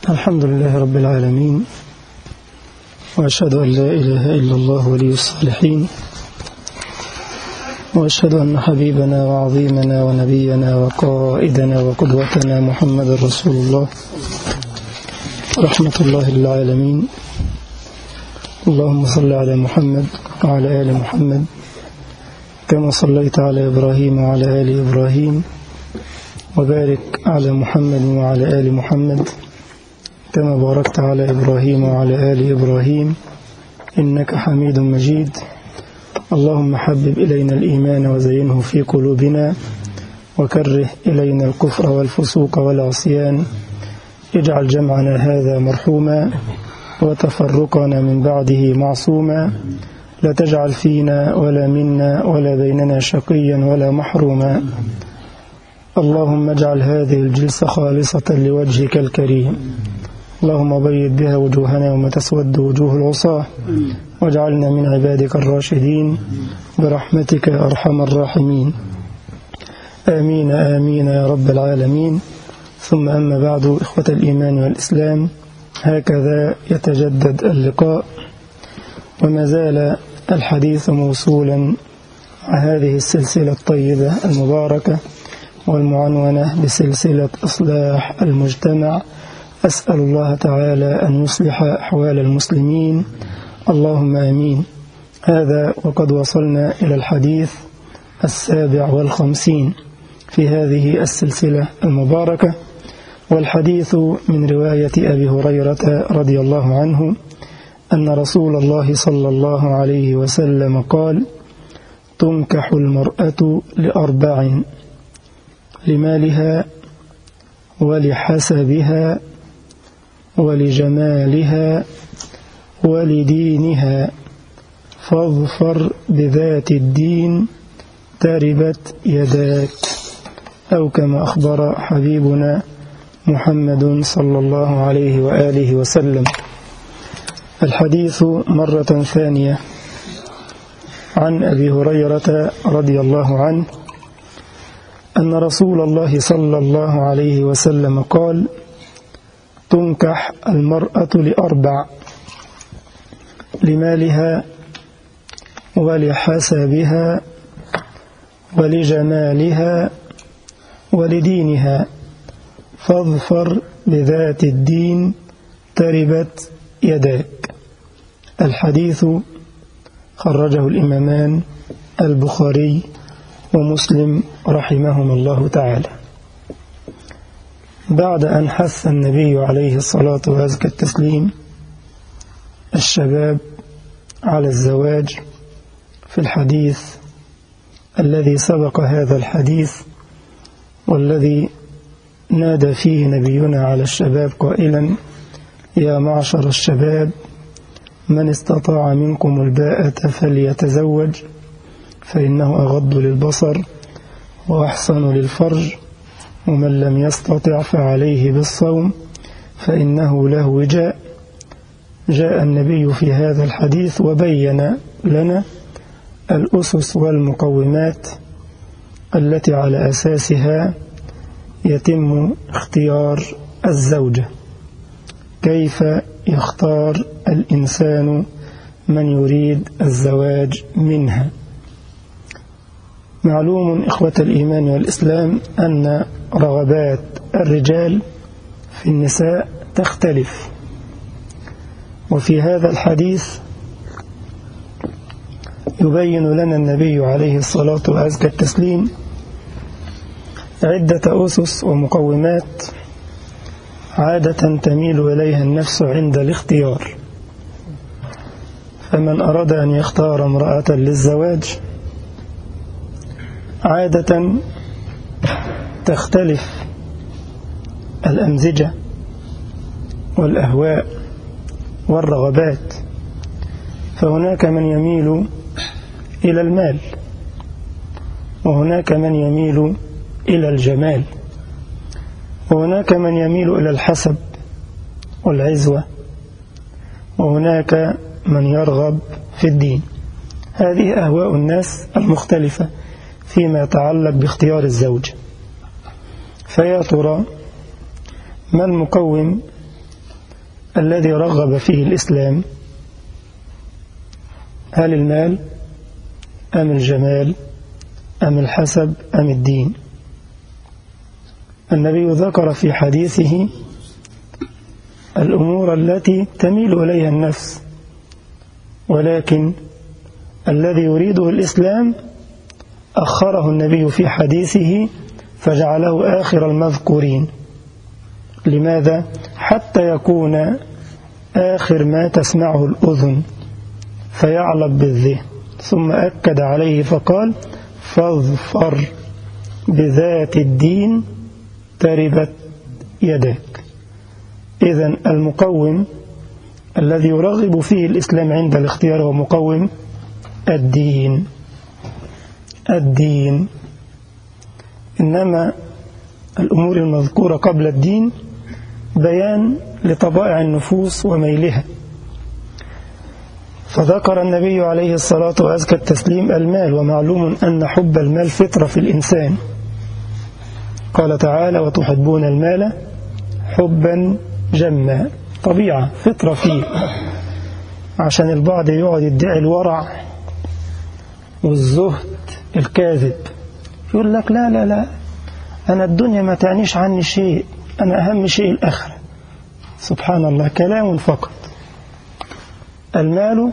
الحمد لله رب العالمين وأشهد أن لا إله إلا الله ولي الصالحين وأشهد أن حبيبنا وعظيمنا ونبينا وقائدنا وقدوتنا محمد رسول الله رحمة الله للعالمين اللهم صل على محمد وعلى آل محمد كما صليت على إبراهيم وعلى آل إبراهيم وبارك على محمد وعلى آل محمد كما باركت على إبراهيم وعلى آل إبراهيم إنك حميد مجيد اللهم حبب إلينا الإيمان وزينه في قلوبنا وكره إلينا الكفر والفسوق والعصيان اجعل جمعنا هذا مرحوما وتفرقنا من بعده معصوما لا تجعل فينا ولا منا ولا بيننا شقيا ولا محروما اللهم اجعل هذه الجلسة خالصة لوجهك الكريم اللهم بيض بها وجوهنا وما تسود وجوه العصاة واجعلنا من عبادك الراشدين برحمتك يا أرحم الراحمين آمين آمين يا رب العالمين ثم أما بعد إخوة الإيمان والإسلام هكذا يتجدد اللقاء وما زال الحديث موصولا مع هذه السلسلة الطيبة المباركة والمعنونة بسلسلة إصلاح المجتمع أسأل الله تعالى أن يصلح أحوال المسلمين اللهم آمين هذا وقد وصلنا إلى الحديث السابع والخمسين في هذه السلسلة المباركة والحديث من رواية أبي هريرة رضي الله عنه أن رسول الله صلى الله عليه وسلم قال تنكح المرأة لأربع لمالها ولحسبها ولجمالها ولدينها فاظفر بذات الدين تربت يداك أو كما أخبر حبيبنا محمد صلى الله عليه وآله وسلم الحديث مرة ثانية عن أبي هريرة رضي الله عنه أن رسول الله صلى الله عليه وسلم قال تنكح المرأة لأربع لمالها ولحسبها ولجمالها ولدينها فاظفر بذات الدين تربت يداك الحديث خرجه الإمامان البخاري ومسلم رحمهما الله تعالى بعد أن حث النبي عليه الصلاة وأزكى التسليم الشباب على الزواج في الحديث الذي سبق هذا الحديث والذي نادى فيه نبينا على الشباب قائلا يا معشر الشباب من استطاع منكم الباءة فليتزوج فإنه أغض للبصر وأحسن للفرج ومن لم يستطع فعليه بالصوم فإنه له وجاء جاء النبي في هذا الحديث وبين لنا الأسس والمقومات التي على أساسها يتم اختيار الزوجة كيف يختار الإنسان من يريد الزواج منها معلوم إخوة الإيمان والإسلام أن رغبات الرجال في النساء تختلف وفي هذا الحديث يبين لنا النبي عليه الصلاة وأزكى التسليم عدة أسس ومقومات عادة تميل إليها النفس عند الاختيار فمن أراد أن يختار امرأة للزواج عادة تختلف الأمزجة والأهواء والرغبات فهناك من يميل إلى المال وهناك من يميل إلى الجمال وهناك من يميل إلى الحسب والعزوة وهناك من يرغب في الدين هذه أهواء الناس المختلفة فيما يتعلق باختيار الزوج فيا ترى ما المقوم الذي رغب فيه الإسلام هل المال أم الجمال أم الحسب أم الدين النبي ذكر في حديثه الأمور التي تميل إليها النفس ولكن الذي يريده الإسلام أخره النبي في حديثه فجعله آخر المذكورين لماذا؟ حتى يكون آخر ما تسمعه الأذن فيعلق بالذهن ثم أكد عليه فقال فاظفر بذات الدين تربت يداك إذا المقوم الذي يرغب فيه الإسلام عند الاختيار هو مقوم الدين الدين إنما الأمور المذكورة قبل الدين بيان لطبائع النفوس وميلها فذكر النبي عليه الصلاة وأزكى التسليم المال ومعلوم أن حب المال فطرة في الإنسان قال تعالى وتحبون المال حبا جما طبيعة فطرة فيه عشان البعض يقعد يدعي الورع والزهد الكاذب يقول لك لا لا لا أنا الدنيا ما تعنيش عني شيء أنا أهم شيء الآخرة سبحان الله كلام فقط المال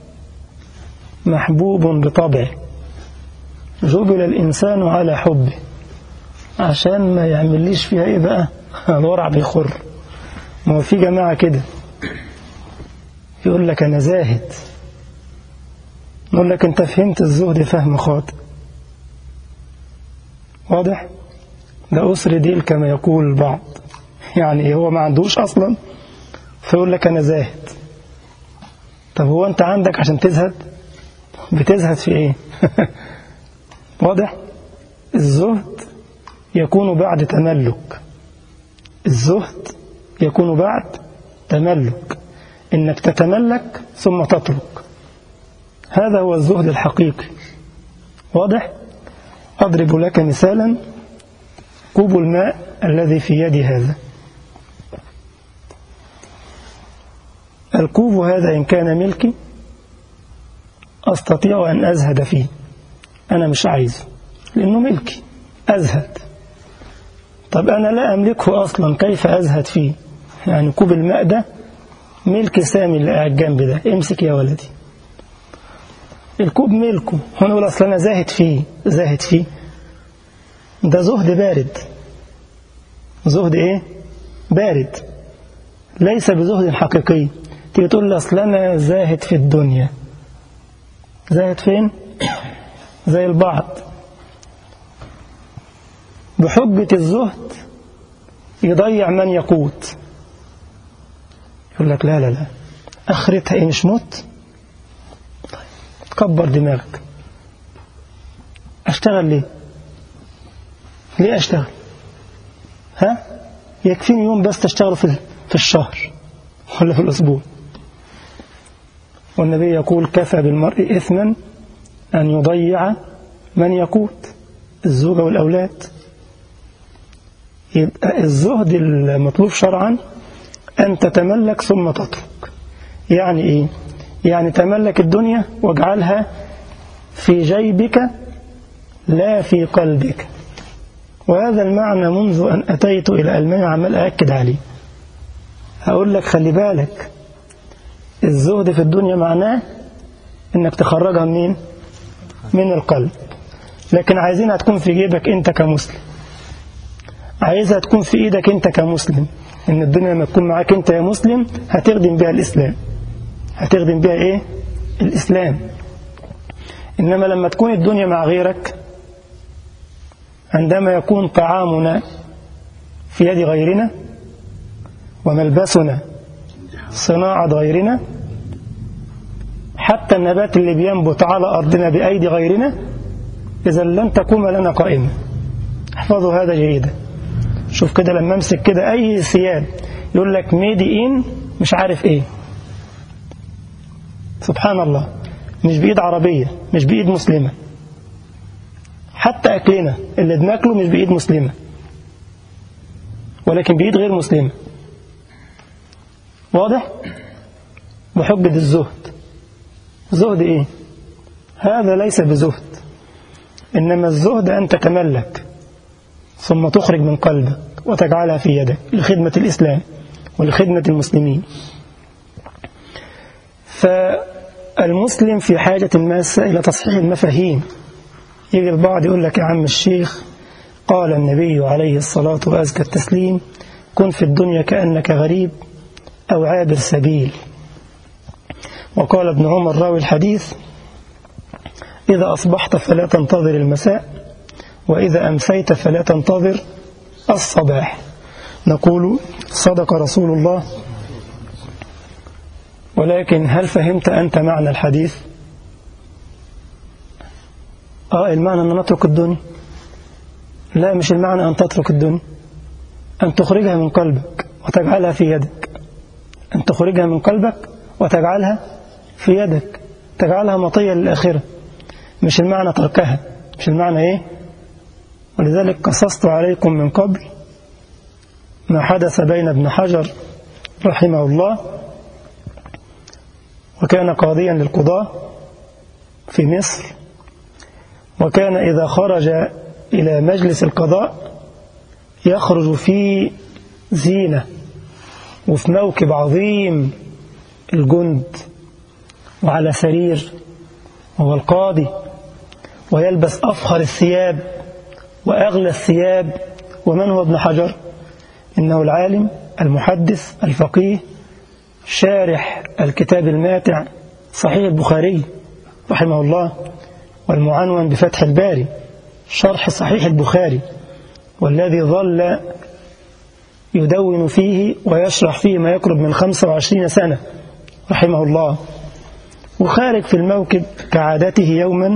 محبوب بطبعه جبل الإنسان على حبه عشان ما يعمليش فيها إيه بقى الورع بيخر ما هو في جماعة كده يقول لك أنا زاهد نقول لك أنت فهمت الزهد فهم خاطئ واضح ده أسر ديل كما يقول البعض يعني هو ما عندوش أصلا فيقول لك أنا زاهد طب هو أنت عندك عشان تزهد بتزهد في إيه واضح الزهد يكون بعد تملك الزهد يكون بعد تملك إنك تتملك ثم تترك هذا هو الزهد الحقيقي واضح أضرب لك مثالا كوب الماء الذي في يدي هذا الكوب هذا إن كان ملكي أستطيع أن أزهد فيه أنا مش عايزه لأنه ملكي أزهد طب أنا لا أملكه أصلا كيف أزهد فيه يعني كوب الماء ده ملك سامي اللي قاعد جنبي ده امسك يا ولدي الكوب ملكه هو نقول أصلا أنا زاهد فيه زاهد فيه ده زهد بارد زهد إيه بارد ليس بزهد حقيقي تيجي تقول لي أصل أنا زاهد في الدنيا زاهد فين زي البعض بحجة الزهد يضيع من يقوت يقول لك لا لا لا آخرتها إيه مش موت تكبر دماغك أشتغل ليه ليه أشتغل ها يكفيني يوم بس تشتغل في في الشهر ولا في الأسبوع والنبي يقول كفى بالمرء إثما أن يضيع من يقوت الزوجة والأولاد يبقى الزهد المطلوب شرعا أن تتملك ثم تترك يعني إيه يعني تملك الدنيا واجعلها في جيبك لا في قلبك وهذا المعنى منذ أن أتيت إلى ألمانيا عمال أأكد عليه هقول لك خلي بالك الزهد في الدنيا معناه انك تخرجها منين من القلب لكن عايزينها تكون في جيبك انت كمسلم عايزها تكون في ايدك انت كمسلم ان الدنيا لما تكون معاك انت يا مسلم هتخدم بها الاسلام هتخدم بها ايه الاسلام انما لما تكون الدنيا مع غيرك عندما يكون طعامنا في يد غيرنا وملبسنا صناعة غيرنا حتى النبات اللي بينبت على أرضنا بأيدي غيرنا إذا لن تقوم لنا قائمة احفظوا هذا جيدا شوف كده لما امسك كده أي ثياب يقول لك ميدي إن مش عارف إيه سبحان الله مش بإيد عربية مش بإيد مسلمة حتى أكلنا اللي بناكله مش بإيد مسلمة ولكن بإيد غير مسلمة واضح بحجة الزهد زهد إيه هذا ليس بزهد إنما الزهد أن تتملك ثم تخرج من قلبك وتجعلها في يدك لخدمة الإسلام ولخدمة المسلمين فالمسلم في حاجة ماسة إلى تصحيح المفاهيم يجي البعض يقول لك يا عم الشيخ قال النبي عليه الصلاة وأزكى التسليم كن في الدنيا كأنك غريب أو عابر سبيل وقال ابن عمر راوي الحديث إذا أصبحت فلا تنتظر المساء وإذا أمسيت فلا تنتظر الصباح نقول صدق رسول الله ولكن هل فهمت أنت معنى الحديث آه المعنى أن نترك الدنيا لا مش المعنى أن تترك الدنيا أن تخرجها من قلبك وتجعلها في يدك أن تخرجها من قلبك وتجعلها في يدك تجعلها مطية للآخرة مش المعنى تركها مش المعنى إيه ولذلك قصصت عليكم من قبل ما حدث بين ابن حجر رحمه الله وكان قاضيا للقضاة في مصر وكان إذا خرج إلى مجلس القضاء يخرج في زينة وفي موكب عظيم الجند وعلى سرير وهو القاضي ويلبس أفخر الثياب وأغلى الثياب ومن هو ابن حجر إنه العالم المحدث الفقيه شارح الكتاب الماتع صحيح البخاري رحمه الله والمعنون بفتح الباري شرح صحيح البخاري والذي ظل يدون فيه ويشرح فيه ما يقرب من 25 سنة رحمه الله وخارج في الموكب كعادته يوما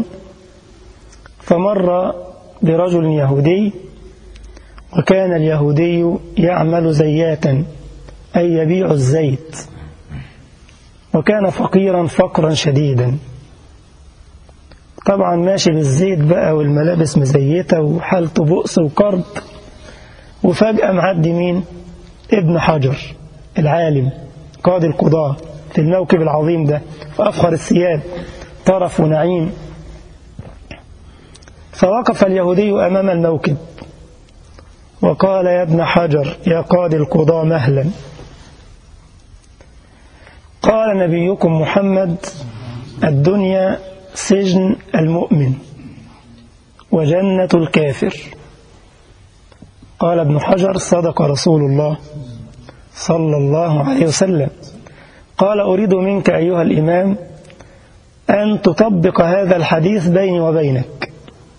فمر برجل يهودي وكان اليهودي يعمل زياتا أي يبيع الزيت وكان فقيرا فقرا شديدا طبعا ماشي بالزيت بقى والملابس مزيتة وحالته بؤس وكرب وفجأة معدي مين ابن حجر العالم قاضي القضاة في الموكب العظيم ده في أفخر الثياب طرف ونعيم فوقف اليهودي أمام الموكب وقال يا ابن حجر يا قاضي القضاة مهلا قال نبيكم محمد الدنيا سجن المؤمن وجنة الكافر قال ابن حجر صدق رسول الله صلى الله عليه وسلم قال أريد منك أيها الإمام أن تطبق هذا الحديث بيني وبينك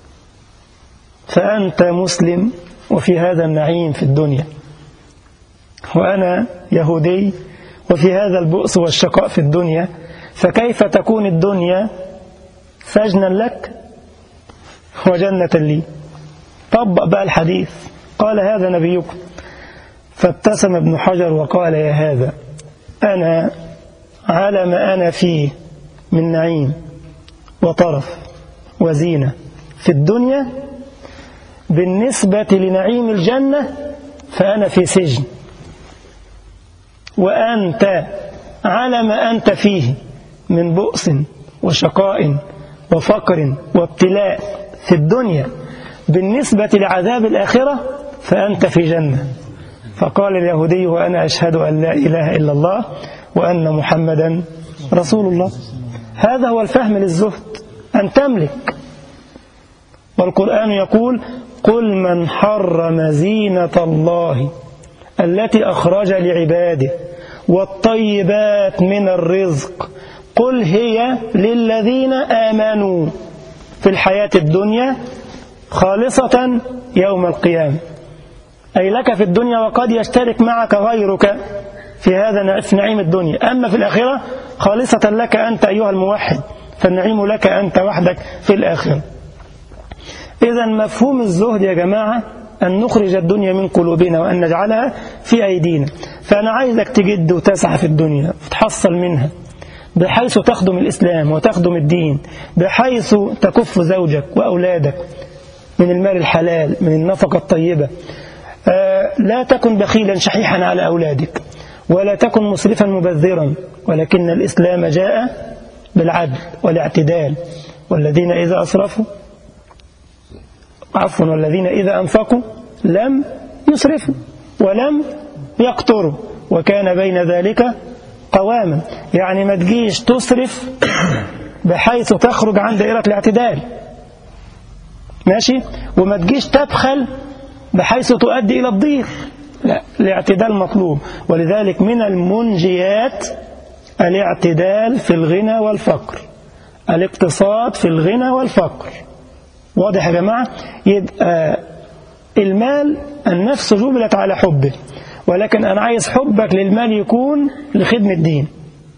فأنت مسلم وفي هذا النعيم في الدنيا وأنا يهودي وفي هذا البؤس والشقاء في الدنيا فكيف تكون الدنيا سجنا لك وجنة لي طبق بقى الحديث قال هذا نبيكم فابتسم ابن حجر وقال يا هذا أنا على ما أنا فيه من نعيم وطرف وزينة في الدنيا بالنسبة لنعيم الجنة فأنا في سجن وأنت على ما أنت فيه من بؤس وشقاء وفقر وابتلاء في الدنيا بالنسبة لعذاب الآخرة فأنت في جنة فقال اليهودي وأنا أشهد أن لا إله إلا الله وأن محمدا رسول الله هذا هو الفهم للزهد أن تملك والقرآن يقول قل من حرم زينة الله التي أخرج لعباده والطيبات من الرزق قل هي للذين آمنوا في الحياة الدنيا خالصة يوم القيامة أي لك في الدنيا وقد يشترك معك غيرك في هذا في نعيم الدنيا أما في الآخرة خالصة لك أنت أيها الموحد فالنعيم لك أنت وحدك في الآخرة إذا مفهوم الزهد يا جماعة أن نخرج الدنيا من قلوبنا وأن نجعلها في أيدينا فأنا عايزك تجد وتسعى في الدنيا وتحصل منها بحيث تخدم الإسلام وتخدم الدين بحيث تكف زوجك وأولادك من المال الحلال من النفقة الطيبة لا تكن بخيلا شحيحا على أولادك ولا تكن مسرفا مبذرا ولكن الإسلام جاء بالعدل والاعتدال والذين إذا أسرفوا عفوا والذين إذا أنفقوا لم يسرفوا ولم يقتروا وكان بين ذلك قواما يعني ما تجيش تسرف بحيث تخرج عن دائرة الاعتدال ماشي وما تجيش تبخل بحيث تؤدي إلى الضيق لا الاعتدال مطلوب ولذلك من المنجيات الاعتدال في الغنى والفقر الاقتصاد في الغنى والفقر واضح يا جماعة يبقى المال النفس جبلت على حبه ولكن أنا عايز حبك للمال يكون لخدمة الدين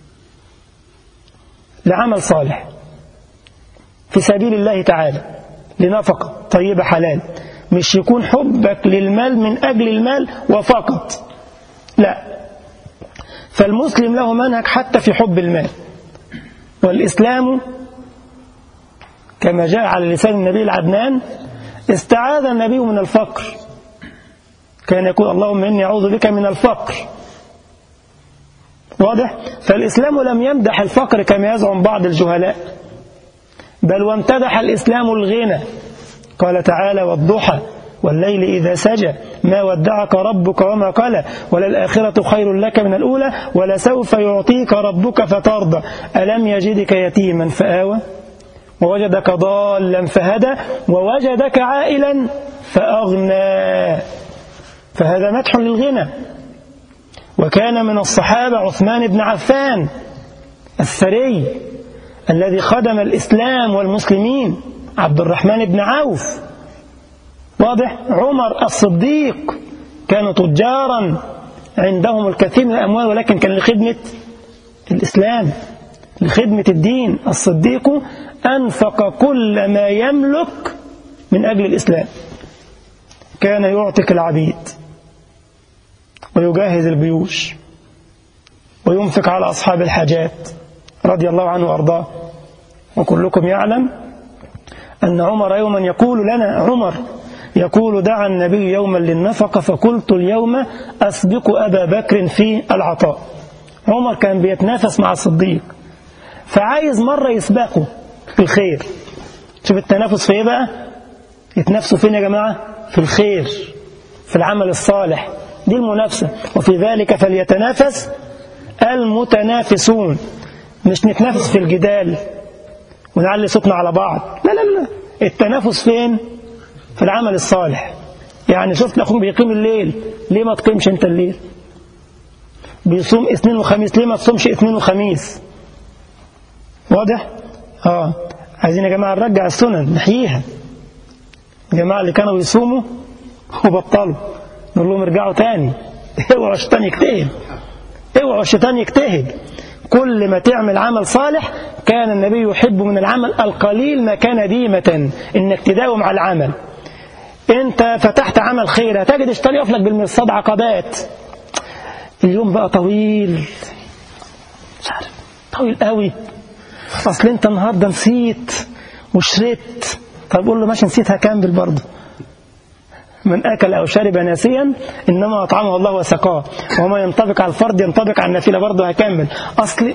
لعمل صالح في سبيل الله تعالى لنفقة طيبة حلال مش يكون حبك للمال من أجل المال وفقط لا فالمسلم له منهج حتى في حب المال والإسلام كما جاء على لسان النبي العدنان استعاذ النبي من الفقر كان يقول اللهم إني أعوذ بك من الفقر واضح فالإسلام لم يمدح الفقر كما يزعم بعض الجهلاء بل وامتدح الإسلام الغنى قال تعالى والضحى والليل إذا سجى ما ودعك ربك وما قلى وللآخرة خير لك من الأولى ولسوف يعطيك ربك فترضى ألم يجدك يتيما فآوى ووجدك ضالا فهدى ووجدك عائلا فأغنى فهذا مدح للغنى وكان من الصحابة عثمان بن عفان الثري الذي خدم الإسلام والمسلمين عبد الرحمن بن عوف واضح عمر الصديق كانوا تجارا عندهم الكثير من الأموال ولكن كان لخدمة الإسلام لخدمة الدين الصديق أنفق كل ما يملك من أجل الإسلام كان يعتق العبيد ويجهز البيوش وينفق على أصحاب الحاجات رضي الله عنه وأرضاه وكلكم يعلم أن عمر يوما يقول لنا عمر يقول دعا النبي يوما للنفقة فقلت اليوم أسبق أبا بكر في العطاء عمر كان بيتنافس مع الصديق فعايز مرة يسبقه في الخير شوف التنافس في ايه بقى يتنافسوا فين يا جماعة في الخير في العمل الصالح دي المنافسة وفي ذلك فليتنافس المتنافسون مش نتنافس في الجدال ونعلي صوتنا على بعض لا لا لا التنافس فين في العمل الصالح يعني شفت اخوك بيقيم الليل ليه ما تقيمش انت الليل بيصوم اثنين وخميس ليه ما تصومش اثنين وخميس واضح اه عايزين يا جماعه نرجع السنن نحييها الجماعه اللي كانوا بيصوموا وبطلوا نقول لهم ارجعوا تاني اوعوا الشيطان يجتهد اوعوا الشيطان يجتهد كل ما تعمل عمل صالح كان النبي يحب من العمل القليل ما كان ديمة انك تداوم على العمل انت فتحت عمل خير هتجد الشيطان يقف لك بالمرصاد عقبات اليوم بقى طويل مش عارف طويل قوي اصل انت النهارده نسيت وشربت طب قول له ماشي نسيت هكمل برضه من أكل أو شرب ناسيا إنما أطعمه الله وسقاه وما ينطبق على الفرد ينطبق على النافلة برضه هكمل أصل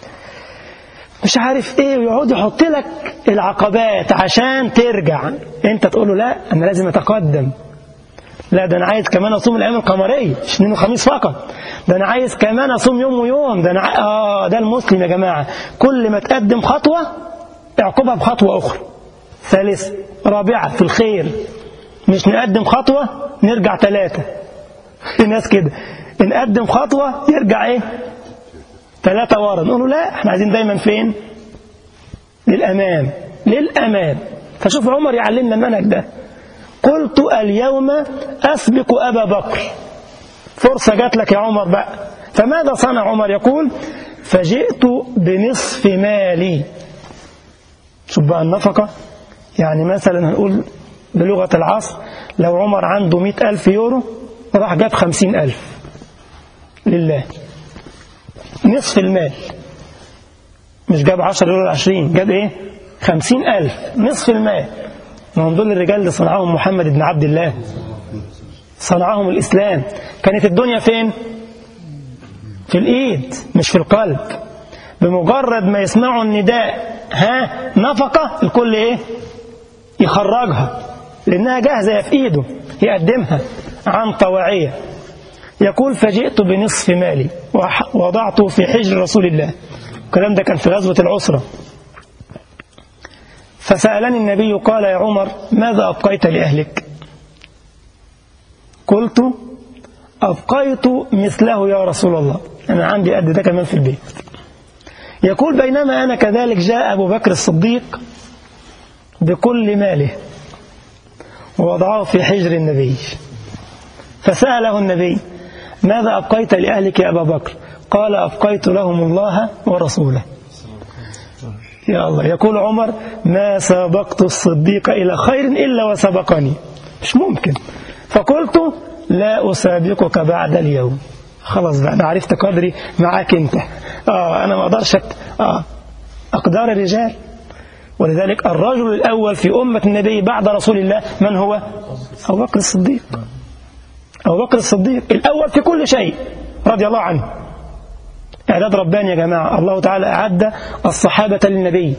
مش عارف إيه ويقعد يحط لك العقبات عشان ترجع أنت تقول له لا أنا لازم أتقدم لا ده أنا عايز كمان أصوم الأيام القمرية مش اثنين وخميس فقط ده أنا عايز كمان أصوم يوم ويوم ده أنا ع... آه ده المسلم يا جماعة كل ما تقدم خطوة اعقبها بخطوة أخرى ثالثة رابعة في الخير مش نقدم خطوة نرجع ثلاثة في ناس كده نقدم خطوة يرجع ايه ثلاثة ورا نقول له لا احنا عايزين دايما فين للأمام للأمام فشوف عمر يعلمنا المنهج ده قلت اليوم أسبق أبا بكر فرصة جات لك يا عمر بقى فماذا صنع عمر يقول فجئت بنصف مالي شوف بقى النفقة يعني مثلا هنقول بلغة العصر لو عمر عنده مئة ألف يورو راح جاب خمسين ألف لله نصف المال مش جاب عشر يورو عشرين جاب ايه خمسين ألف نصف المال ما هم دول الرجال اللي صنعهم محمد بن عبد الله صنعهم الإسلام كانت الدنيا فين في الإيد مش في القلب بمجرد ما يسمعوا النداء ها نفقة الكل إيه يخرجها لأنها جاهزة في إيده يقدمها عن طواعية يقول فجئت بنصف مالي ووضعته في حجر رسول الله الكلام ده كان في غزوة العسرة فسألني النبي قال يا عمر ماذا أبقيت لأهلك قلت أبقيت مثله يا رسول الله أنا عندي قد ده كمان في البيت يقول بينما أنا كذلك جاء أبو بكر الصديق بكل ماله ووضعه في حجر النبي فسأله النبي ماذا أبقيت لأهلك يا أبا بكر قال أبقيت لهم الله ورسوله يا الله يقول عمر ما سبقت الصديق إلى خير إلا وسبقني مش ممكن فقلت لا أسابقك بعد اليوم خلاص بقى أنا عرفت قدري معاك أنت آه أنا ما أقدرش آه أقدار الرجال ولذلك الرجل الأول في أمة النبي بعد رسول الله من هو أبو بكر الصديق أبو بكر الصديق الأول في كل شيء رضي الله عنه إعداد رباني يا جماعة الله تعالى أعد الصحابة للنبي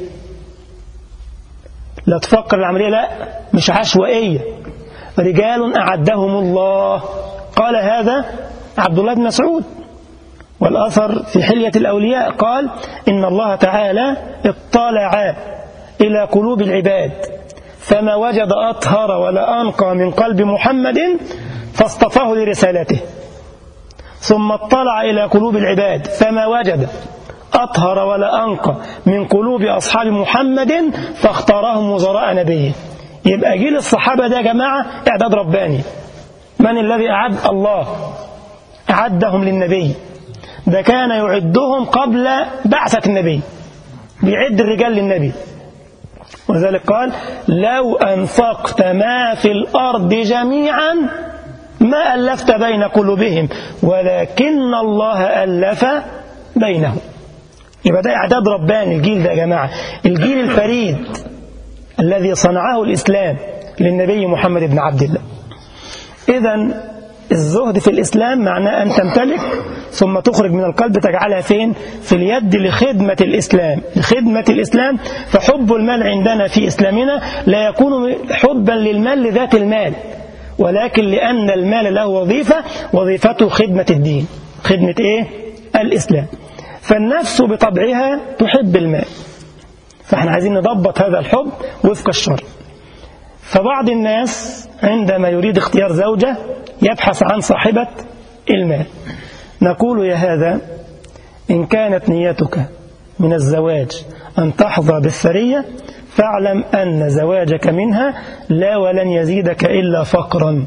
لا تفكر العملية لا مش عشوائية رجال أعدهم الله قال هذا عبد الله بن مسعود والأثر في حلية الأولياء قال إن الله تعالى اطلع إلى قلوب العباد فما وجد أطهر ولا أنقى من قلب محمد فاصطفاه لرسالته ثم اطلع إلى قلوب العباد فما وجد أطهر ولا أنقى من قلوب أصحاب محمد فاختارهم وزراء نبيه يبقى جيل الصحابة ده يا جماعة إعداد رباني من الذي أعد الله أعدهم للنبي ده كان يعدهم قبل بعثة النبي بيعد الرجال للنبي ولذلك قال لو أنفقت ما في الأرض جميعا ما ألفت بين قلوبهم ولكن الله ألف بينهم يبقى ده إعداد رباني الجيل ده يا جماعة الجيل الفريد الذي صنعه الإسلام للنبي محمد بن عبد الله إذا الزهد في الإسلام معناه أن تمتلك ثم تخرج من القلب تجعلها فين في اليد لخدمة الإسلام لخدمة الإسلام فحب المال عندنا في إسلامنا لا يكون حبا للمال لذات المال ولكن لأن المال له وظيفة وظيفته خدمة الدين خدمة إيه؟ الإسلام فالنفس بطبعها تحب المال فاحنا عايزين نضبط هذا الحب وفق الشرع فبعض الناس عندما يريد اختيار زوجة يبحث عن صاحبة المال نقول يا هذا إن كانت نيتك من الزواج أن تحظى بالثرية فاعلم أن زواجك منها لا ولن يزيدك إلا فقرا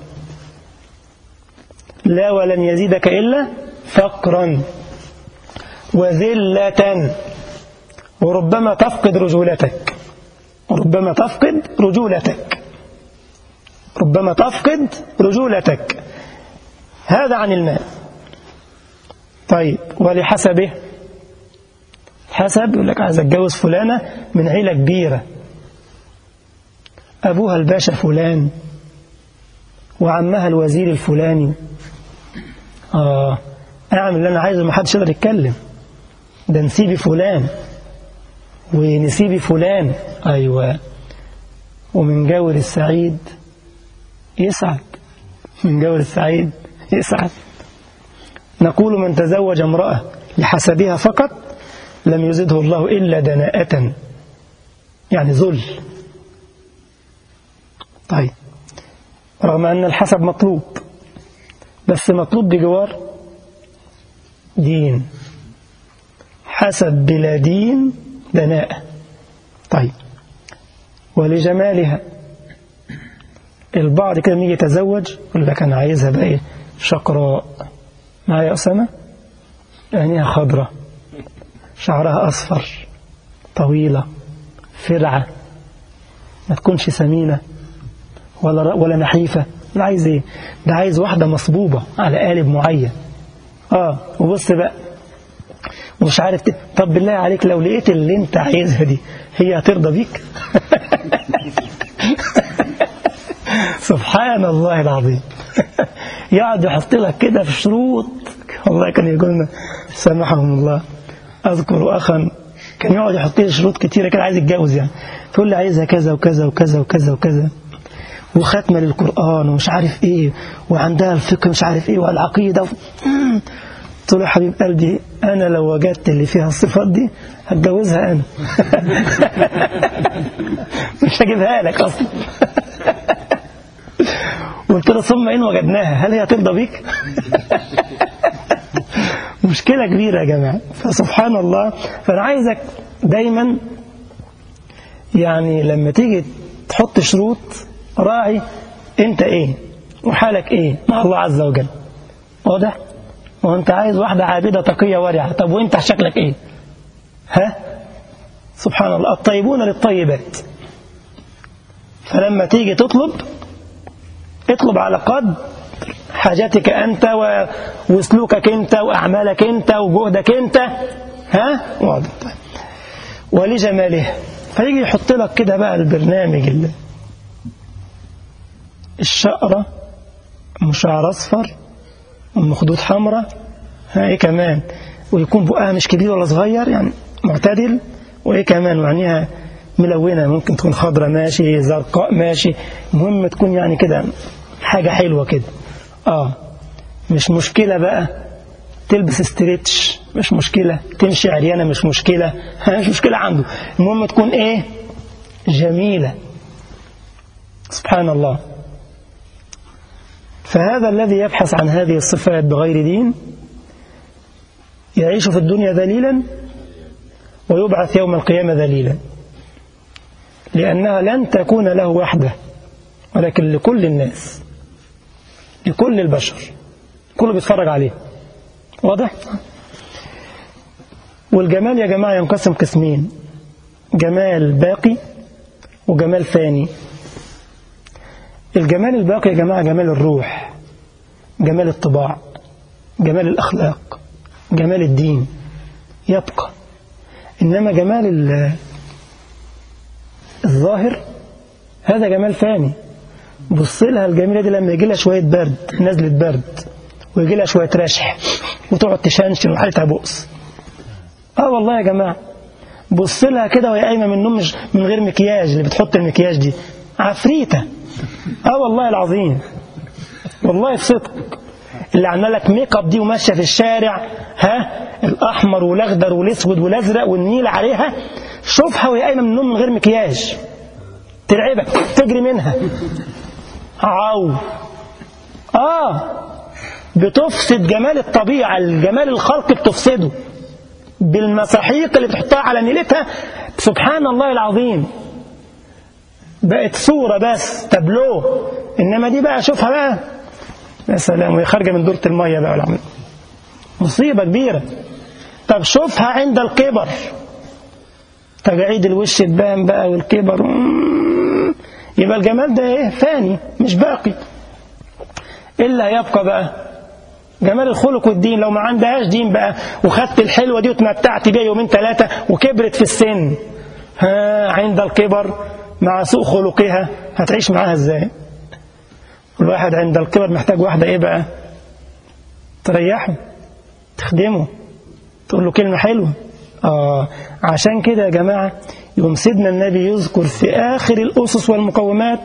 لا ولن يزيدك إلا فقرا وذلة وربما تفقد رجولتك وربما تفقد رجولتك ربما تفقد رجولتك هذا عن المال طيب ولحسبه حسب يقول لك عايز اتجوز فلانة من عيلة كبيرة أبوها الباشا فلان وعمها الوزير الفلاني آه أعمل اللي أنا عايزه ما حدش يقدر يتكلم ده نسيبي فلان ونسيبي فلان أيوة ومن جور السعيد يسعد من جور السعيد يسعد نقول من تزوج امرأة لحسبها فقط لم يزده الله إلا دناءة يعني ذل طيب رغم أن الحسب مطلوب بس مطلوب بجوار دين حسب بلا دين دناءة طيب ولجمالها البعض كده يجي يتزوج يقول لك أنا عايزها بقى إيه شقراء معايا أسامة عينيها خضرة شعرها أصفر طويلة فرعة ما تكونش سمينة ولا ولا نحيفة ده عايز ايه ده عايز واحدة مصبوبة على قالب معين اه وبص بقى ومش عارف ت... طب بالله عليك لو لقيت اللي انت عايزها دي هي هترضى بيك سبحان الله العظيم يقعد يحط لك كده في شروط والله كان يقول لنا سامحهم الله أذكر أخا كان يقعد يحط لي شروط كتيرة كده عايز يتجوز يعني تقول لي عايزها كذا وكذا وكذا وكذا وكذا وختمة للقرآن ومش عارف ايه وعندها الفقه مش عارف ايه والعقيدة و... قلت له يا حبيب قلبي انا لو وجدت اللي فيها الصفات دي هتجوزها انا مش هجيبها لك اصلا قلت له ثم ان وجدناها هل هي ترضى بيك مشكلة كبيرة يا جماعة فسبحان الله فأنا عايزك دايما يعني لما تيجي تحط شروط راعي انت ايه وحالك ايه مع الله عز وجل واضح وانت عايز واحدة عابدة تقية ورعة طب وانت شكلك ايه ها سبحان الله الطيبون للطيبات فلما تيجي تطلب اطلب على قدر حاجاتك أنت وسلوكك أنت وأعمالك أنت وجهدك أنت ها واضح طيب. ولجماله فيجي يحط لك كده بقى البرنامج اللي الشقرة مشعر أصفر أم خدود حمراء ها إيه كمان ويكون بقها مش كبير ولا صغير يعني معتدل وإيه كمان وعينيها ملونة ممكن تكون خضرة ماشي زرقاء ماشي المهم تكون يعني كده حاجة حلوة كده آه مش مشكلة بقى تلبس استريتش مش مشكلة تمشي عريانة مش مشكلة مش مشكلة عنده المهم تكون إيه جميلة سبحان الله فهذا الذي يبحث عن هذه الصفات بغير دين يعيش في الدنيا ذليلا ويبعث يوم القيامة ذليلا لأنها لن تكون له وحده ولكن لكل الناس لكل البشر كله بيتفرج عليه واضح والجمال يا جماعة ينقسم قسمين جمال باقي وجمال فاني الجمال الباقي يا جماعة جمال الروح جمال الطباع جمال الأخلاق جمال الدين يبقى إنما جمال الظاهر هذا جمال فاني بص لها الجميلة دي لما يجي لها شوية برد نزلة برد ويجي لها شوية رشح وتقعد تشنشن وحالتها بؤس اه والله يا جماعة بص لها كده وهي قايمة من النوم مش من غير مكياج اللي بتحط المكياج دي عفريتة اه والله العظيم والله في صدق اللي عامله لك ميك اب دي وماشيه في الشارع ها الاحمر والاخضر والاسود والازرق والنيل عليها شوفها وهي قايمه من النوم من غير مكياج ترعبك تجري منها عو اه بتفسد جمال الطبيعه الجمال الخلق بتفسده بالمساحيق اللي بتحطها على نيلتها سبحان الله العظيم بقت صورة بس تابلو إنما دي بقى شوفها بقى يا سلام وهي خارجة من دورة المية بقى والعمل مصيبة كبيرة طب شوفها عند الكبر تجاعيد الوش تبان بقى والكبر يبقى الجمال ده ايه فاني مش باقي إلا يبقى بقى جمال الخلق والدين لو ما عندهاش دين بقى وخدت الحلوة دي وتمتعت بيها يومين ثلاثة وكبرت في السن ها عند الكبر مع سوء خلقها هتعيش معاها ازاي الواحد عند الكبر محتاج واحدة ايه بقى تريحه تخدمه تقول له كلمة حلوة آه عشان كده يا جماعة يوم سيدنا النبي يذكر في آخر الأسس والمقومات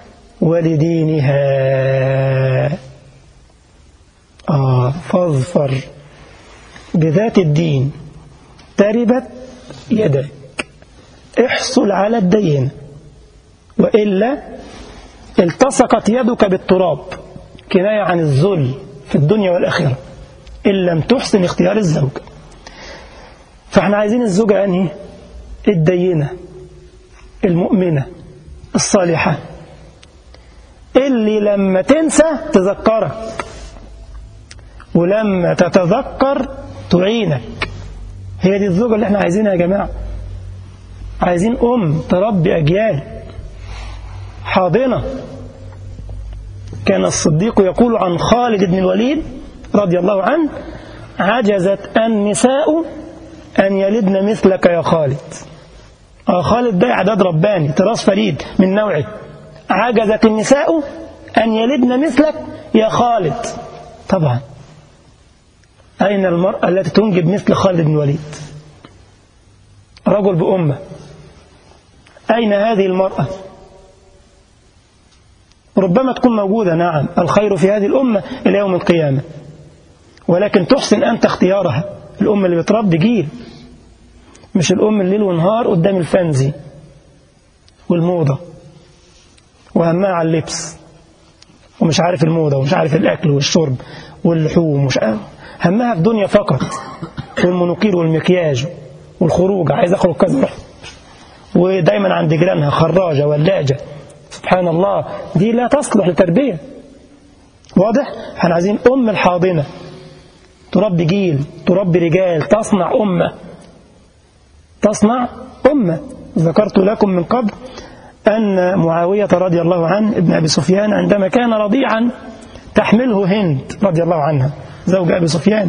ولدينها آه فاظفر بذات الدين تربت يدك احصل على الدين وإلا التصقت يدك بالتراب كناية عن الذل في الدنيا والآخرة إن لم تحسن اختيار الزوج فاحنا عايزين الزوجة أنهي الدينة المؤمنة الصالحة اللي لما تنسى تذكرك ولما تتذكر تعينك هي دي الزوجة اللي احنا عايزينها يا جماعة عايزين أم تربي أجيال حاضنة كان الصديق يقول عن خالد بن الوليد رضي الله عنه عجزت النساء أن يلدن مثلك يا خالد آه خالد ده إعداد رباني تراث فريد من نوعه عجزت النساء أن يلدن مثلك يا خالد طبعا أين المرأة التي تنجب مثل خالد بن الوليد رجل بأمة أين هذه المرأة ربما تكون موجودة نعم الخير في هذه الأمة إلى يوم القيامة ولكن تحسن أنت اختيارها الأمة اللي بتربي جيل مش الأم الليل ونهار قدام الفنزي والموضة وهمها على اللبس ومش عارف الموضة ومش عارف الأكل والشرب واللحوم ومش عارف همها في دنيا فقط والمنوكير والمكياج والخروج عايز أخرج كذا ودايما عند جيرانها خراجة ولاجة سبحان الله دي لا تصلح لتربية واضح؟ احنا عايزين أم الحاضنة تربي جيل تربي رجال تصنع أمة تصنع أمة ذكرت لكم من قبل أن معاوية رضي الله عنه ابن أبي سفيان عندما كان رضيعا تحمله هند رضي الله عنها زوج أبي سفيان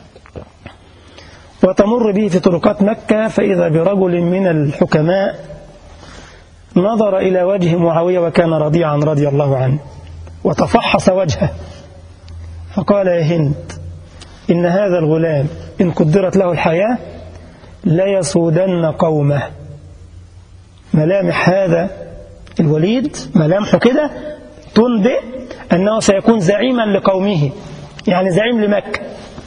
وتمر به في طرقات مكة فإذا برجل من الحكماء نظر إلى وجه معاوية وكان رضيعا رضي الله عنه وتفحص وجهه فقال يا هند إن هذا الغلام إن قدرت له الحياة ليسودن قومه ملامح هذا الوليد ملامحه كده تنبئ أنه سيكون زعيما لقومه يعني زعيم لمكة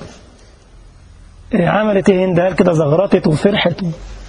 عملت ايه هند قال كده زغرطت وفرحت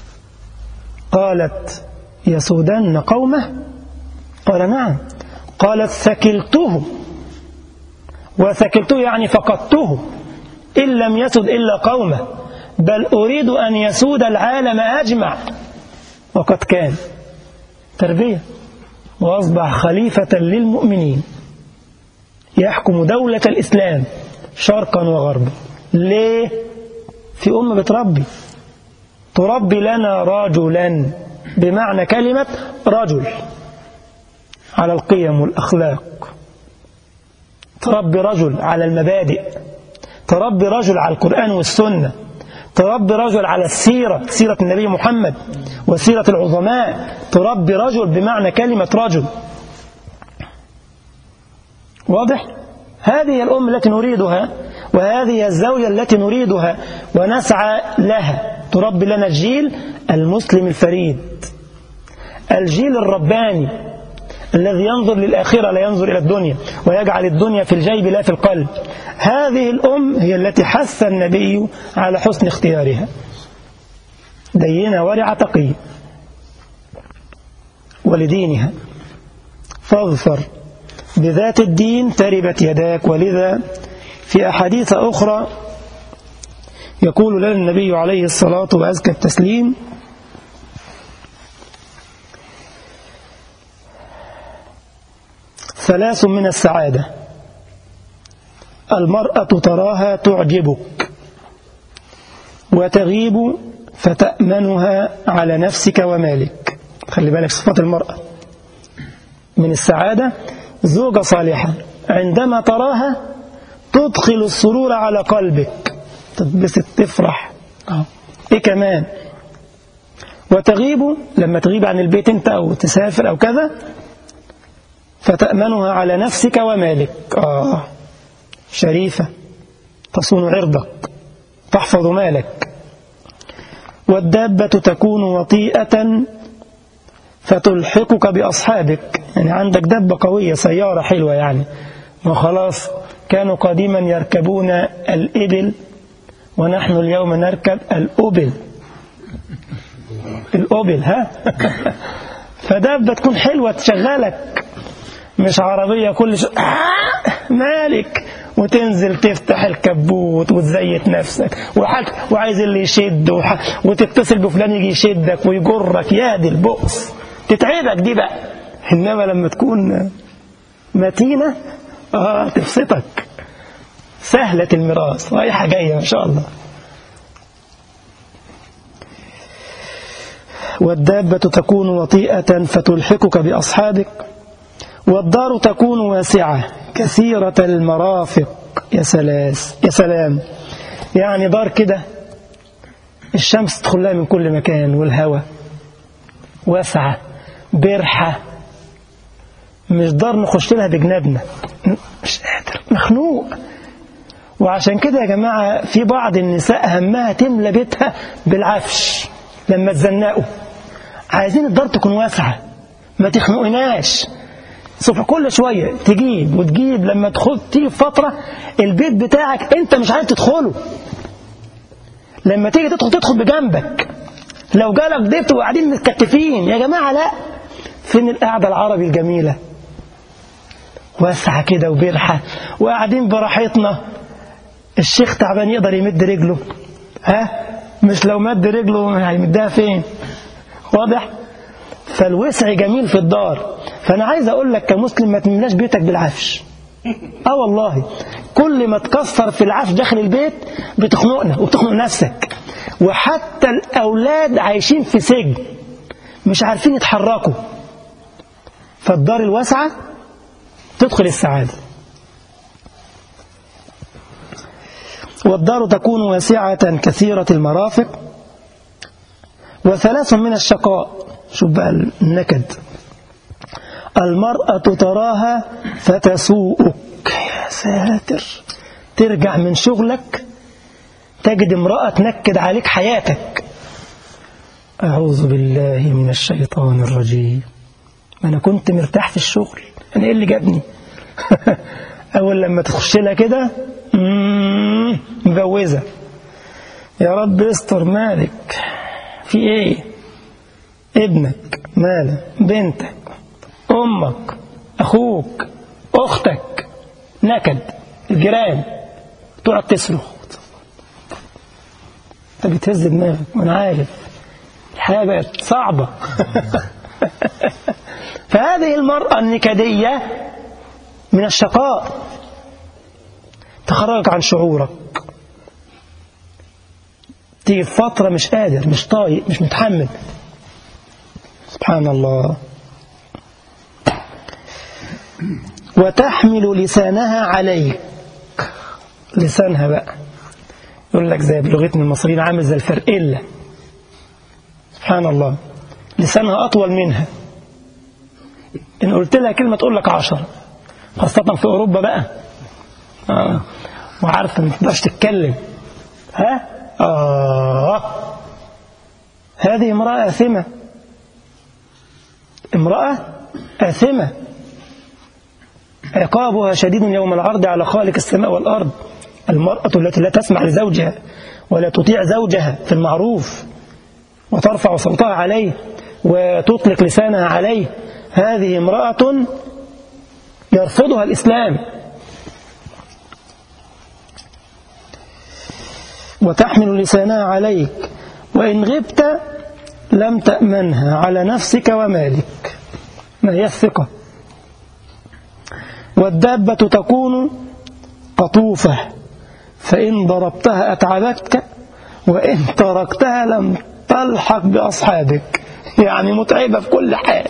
قالت يسودن قومه قال نعم قالت ثكلته وثكلته يعني فقدته إن لم يسد إلا قومه بل أريد أن يسود العالم أجمع وقد كان تربية وأصبح خليفة للمؤمنين يحكم دولة الإسلام شرقا وغربا ليه؟ في أمة بتربي تربي لنا رجلا بمعنى كلمة رجل على القيم والأخلاق تربي رجل على المبادئ تربي رجل على القرآن والسنة تربي رجل على السيرة سيرة النبي محمد وسيرة العظماء تربي رجل بمعنى كلمة رجل واضح؟ هذه الأم التي نريدها وهذه الزوجة التي نريدها ونسعى لها تربي لنا الجيل المسلم الفريد الجيل الرباني الذي ينظر للآخرة لا ينظر إلى الدنيا ويجعل الدنيا في الجيب لا في القلب هذه الأم هي التي حث النبي على حسن اختيارها دينة ورعة تقي ولدينها فاظفر بذات الدين تربت يداك ولذا في أحاديث أخرى يقول لنا النبي عليه الصلاة وأزكى التسليم ثلاث من السعادة المرأة تراها تعجبك وتغيب فتأمنها على نفسك ومالك خلي بالك صفات المرأة من السعادة زوجة صالحة عندما تراها تدخل السرور على قلبك تتبسط تفرح ايه كمان وتغيب لما تغيب عن البيت انت او تسافر او كذا فتأمنها على نفسك ومالك آه شريفة تصون عرضك تحفظ مالك والدابة تكون وطيئة فتلحقك بأصحابك يعني عندك دابة قوية سيارة حلوة يعني وخلاص كانوا قديما يركبون الإبل ونحن اليوم نركب الأبل الأبل ها فدابة تكون حلوة تشغلك مش عربية كل شو آه مالك وتنزل تفتح الكبوت وتزيت نفسك وحك وعايز اللي يشد وح... وتتصل بفلان يجي يشدك ويجرك يا دي البؤس تتعبك دي بقى إنما لما تكون متينة آه تبسطك سهلة الميراث رايحة جاية ما شاء الله والدابة تكون وطيئة فتلحقك بأصحابك والدار تكون واسعة كثيرة المرافق يا سلاس يا سلام يعني دار كده الشمس تدخل لها من كل مكان والهواء واسعة برحة مش دار نخش لها بجنابنا مش قادر مخنوق وعشان كده يا جماعة في بعض النساء همها تملى بيتها بالعفش لما تزنقوا عايزين الدار تكون واسعة ما تخنقناش سوف كل شوية تجيب وتجيب لما تدخل تيجي في فترة البيت بتاعك انت مش عارف تدخله لما تيجي تدخل تدخل بجنبك لو جالك ضيف وقاعدين متكتفين يا جماعة لا فين القعدة العربي الجميلة واسعة كده وبرحة وقاعدين براحتنا الشيخ تعبان يقدر يمد رجله ها مش لو مد رجله هيمدها فين واضح فالوسع جميل في الدار فأنا عايز أقول لك كمسلم ما تملاش بيتك بالعفش اه والله كل ما تكسر في العفش داخل البيت بتخنقنا وبتخنق نفسك وحتى الأولاد عايشين في سجن مش عارفين يتحركوا فالدار الواسعة تدخل السعادة والدار تكون واسعة كثيرة المرافق وثلاث من الشقاء شوف بقى النكد المرأة تراها فتسوءك يا ساتر ترجع من شغلك تجد امرأة تنكد عليك حياتك أعوذ بالله من الشيطان الرجيم أنا كنت مرتاح في الشغل أنا إيه اللي جابني أول لما تخش لها كده مجوزة يا رب استر مالك في ايه ابنك مالك بنتك امك اخوك اختك نكد الجيران تقعد تصرخ انت بتهز دماغك وانا عارف الحياه بقت صعبه فهذه المراه النكديه من الشقاء تخرجك عن شعورك تيجي في فترة مش قادر مش طايق مش متحمل سبحان الله وتحمل لسانها عليك لسانها بقى يقول لك زي بلغتنا المصريين عامل زي الفرقلة سبحان الله لسانها أطول منها إن قلت لها كلمة تقول لك عشرة خاصة في أوروبا بقى آه. وعارفة ما تقدرش تتكلم ها آه هذه امرأة آثمة امرأة آثمة عقابها شديد يوم العرض على خالق السماء والأرض المرأة التي لا تسمع لزوجها ولا تطيع زوجها في المعروف وترفع صوتها عليه وتطلق لسانها عليه هذه امرأة يرفضها الإسلام وتحمل لسانها عليك وإن غبت لم تأمنها على نفسك ومالك ما هي الثقة والدابة تكون قطوفة فإن ضربتها أتعبتك وإن تركتها لم تلحق بأصحابك يعني متعبة في كل حال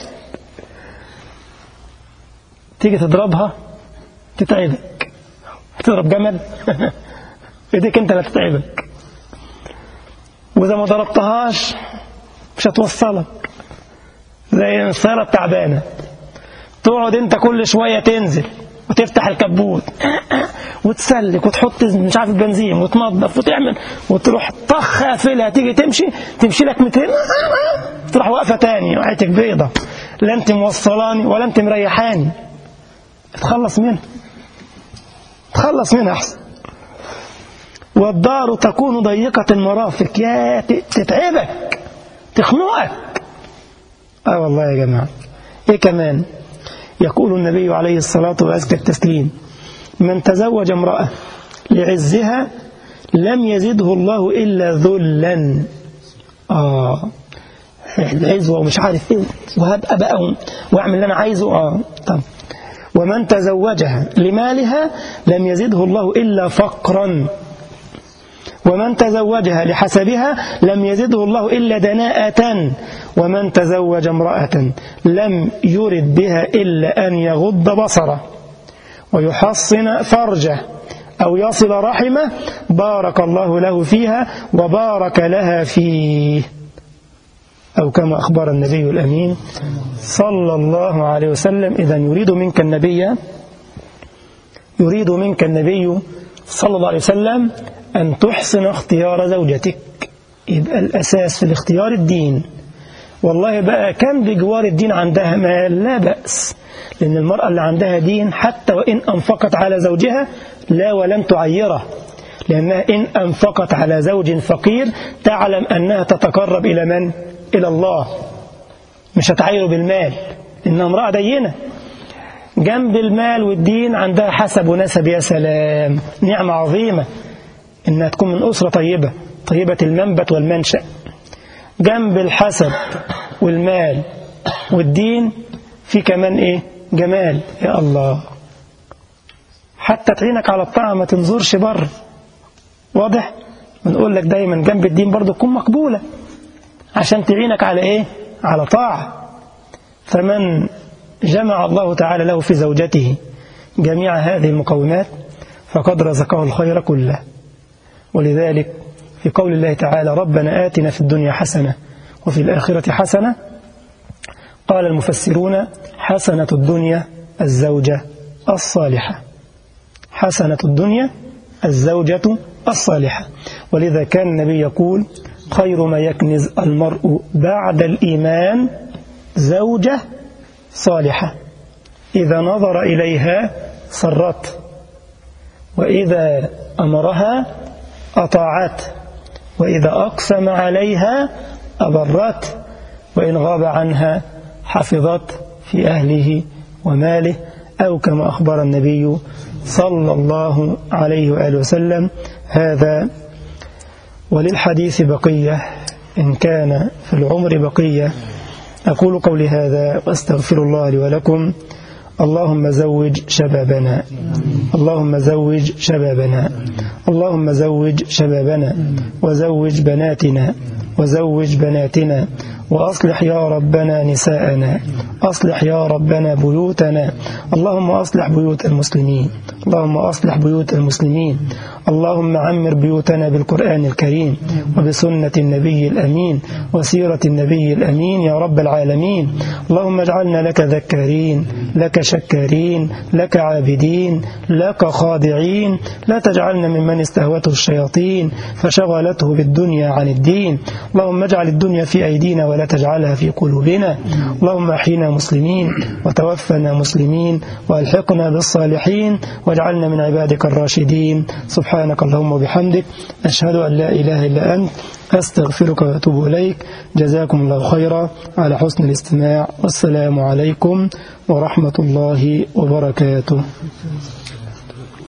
تيجي تضربها تتعبك تضرب جمل ايديك انت اللي تتعبك واذا ما ضربتهاش مش هتوصلك زي السيارة التعبانة تقعد انت كل شوية تنزل وتفتح الكبوت وتسلك وتحط مش عارف البنزين وتنظف وتعمل وتروح طخ قافلها تيجي تمشي تمشي لك 200 تروح واقفة تاني وعيتك بيضة لا انت موصلاني ولا انت مريحاني تخلص منها تخلص منها احسن والدار تكون ضيقة المرافق يا تتعبك تخنقك اه والله يا جماعة ايه كمان يقول النبي عليه الصلاة وأزكى التسليم من تزوج امرأة لعزها لم يزده الله إلا ذلا آه العز ومش عارف ايه وهبقى بقى واعمل اللي انا عايزه اه طب ومن تزوجها لمالها لم يزده الله إلا فقرا ومن تزوجها لحسبها لم يزده الله إلا دناءة ومن تزوج امرأة لم يرد بها إلا أن يغض بصره ويحصن فرجه أو يصل رحمه بارك الله له فيها وبارك لها فيه أو كما أخبر النبي الأمين صلى الله عليه وسلم إذا يريد منك النبي يريد منك النبي صلى الله عليه وسلم أن تحسن اختيار زوجتك يبقى الأساس في الاختيار الدين والله بقى كم بجوار الدين عندها مال لا بأس لأن المرأة اللي عندها دين حتى وإن أنفقت على زوجها لا ولم تعيره لأنها إن أنفقت على زوج فقير تعلم أنها تتقرب إلى من؟ إلى الله مش هتعيره بالمال إنها امرأة دينة جنب المال والدين عندها حسب ونسب يا سلام نعمة عظيمة إنها تكون من أسرة طيبة طيبة المنبت والمنشأ جنب الحسب والمال والدين في كمان إيه جمال يا الله حتى تعينك على الطاعة ما تنظرش بره واضح بنقول لك دايما جنب الدين برضه تكون مقبولة عشان تعينك على إيه على طاعة فمن جمع الله تعالى له في زوجته جميع هذه المقومات فقد رزقه الخير كله ولذلك في قول الله تعالى ربنا آتنا في الدنيا حسنة وفي الآخرة حسنة قال المفسرون حسنة الدنيا الزوجة الصالحة حسنة الدنيا الزوجة الصالحة ولذا كان النبي يقول خير ما يكنز المرء بعد الإيمان زوجة صالحة إذا نظر إليها سرت وإذا أمرها أطاعت وإذا أقسم عليها أبرت وإن غاب عنها حفظت في أهله وماله أو كما أخبر النبي صلى الله عليه وآله وسلم هذا وللحديث بقية إن كان في العمر بقية أقول قولي هذا وأستغفر الله لي ولكم اللهم زوج شبابنا اللهم زوج شبابنا اللهم زوج شبابنا وزوج بناتنا وزوج بناتنا وأصلح يا ربنا نساءنا أصلح يا ربنا بيوتنا اللهم أصلح بيوت المسلمين اللهم أصلح بيوت المسلمين اللهم عمر بيوتنا بالقرآن الكريم وبسنة النبي الأمين وسيرة النبي الأمين يا رب العالمين اللهم اجعلنا لك ذكارين لك شكارين لك عابدين لك خاضعين لا تجعلنا ممن استهوته الشياطين فشغلته بالدنيا عن الدين اللهم اجعل الدنيا في أيدينا ولا تجعلها في قلوبنا اللهم احينا مسلمين وتوفنا مسلمين والحقنا بالصالحين واجعلنا من عبادك الراشدين سبحانك اللهم وبحمدك أشهد أن لا إله إلا أنت أستغفرك وأتوب إليك جزاكم الله خيرا على حسن الاستماع والسلام عليكم ورحمة الله وبركاته